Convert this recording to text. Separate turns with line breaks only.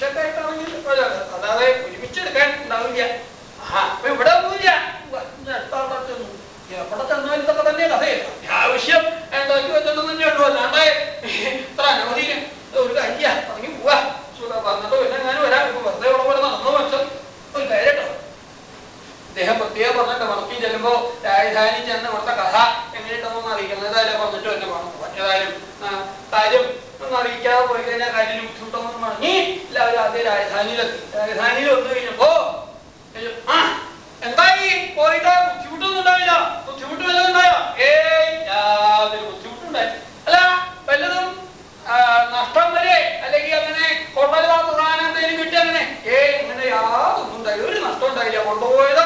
കുറച്ചൊക്കെ ആയിട്ടാണെങ്കിൽ അല്ല, അല്ലാതെ ഒരുമിച്ചെടുക്കാൻ ഉണ്ടാവില്ല ആ അപ്പൊ ഇവിടെ ഒന്നുമില്ല എത്താവിടെ ചെന്നു എവിടെ ചെന്നാലും ഇതൊക്കെ തന്നെ കഥയില്ല അത്യാവശ്യം എന്താക്കി വെച്ചിട്ട് തന്നെ ഉള്ളൂ അല്ലാണ്ട് ഇത്ര അനവധി ഒരു കാര്യ തുടങ്ങി പോവാ സുഖ വന്നിട്ട് പിന്നെ ഞാൻ വരാം ഇപ്പൊ വെറുതെ ഇവിടെ പോലെ നടന്നു വെച്ചാൽ ഒരു കാര്യം കേട്ടോ അദ്ദേഹം പ്രത്യേകം പറഞ്ഞിട്ട് വണക്കി ചെല്ലുമ്പോ രാജധാനി ചെന്ന് ഇവിടുത്തെ കഥ എങ്ങനെയുണ്ടെന്നൊന്ന് അറിയിക്കണം ഏതായാലും പറഞ്ഞിട്ട് തന്നെ വേണം പോവാൻ. ഏതായാലും ആ, കാര്യം ഒന്നും അറിയിക്കാതെ പോയി കഴിഞ്ഞാൽ കാര്യം ബുദ്ധിമുട്ടൊന്നും മടങ്ങി എല്ലാവരും ആദ്യം രാജധാനിയിലെത്തി രാജധാനിയിൽ വന്നു കഴിഞ്ഞപ്പോ അയ്യോ, ആ എന്തായി പോയിട്ട് ബുദ്ധിമുട്ടൊന്നും ഉണ്ടായില്ല ബുദ്ധിമുട്ട് വല്ലതും ഉണ്ടായോ ഏയ് യാതൊരു ബുദ്ധിമുട്ടുണ്ടായി അല്ല വല്ലതും ആ, നഷ്ടം വരെ അല്ലെങ്കിൽ അങ്ങനെ ഹോട്ടൽ പ്രധാനം എന്തെങ്കിലും കിട്ടി അങ്ങനെ ഏയ് അങ്ങനെ യാതൊന്നും ഉണ്ടായില്ല ഒരു നഷ്ടം ഉണ്ടായില്ല കൊണ്ടുപോയത്